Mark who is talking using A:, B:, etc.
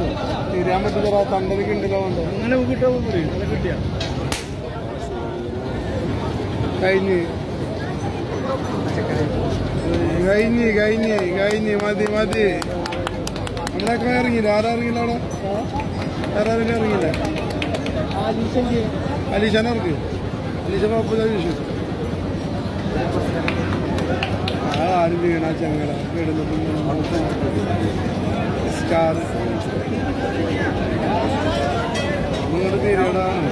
A: തിരിയാൻ പറ്റില്ല തണ്ടനക്ക് ഉണ്ടല്ലോ കൊണ്ട്
B: അങ്ങനെ കിട്ടാൻ പറയും അത് കിട്ടിയ
A: കഴിഞ്ഞ് കഴിഞ്ഞ് കഴിഞ്ഞ് കഴിഞ്ഞ് മതി മതി നമ്മളൊക്കെ ഇറങ്ങിയില്ല ആരാ ഇറങ്ങിയില്ല അവിടെ ആരാരും ഇറങ്ങിയില്ല അലീഷാൻ ഇറങ്ങി അലീഷാൻ കുഴപ്പമില്ല അലീഷ ആ ആരും വീണ ചങ്ങല വീടുന്ന സ്റ്റാർ നിങ്ങളുടെ പേരുകളാണ്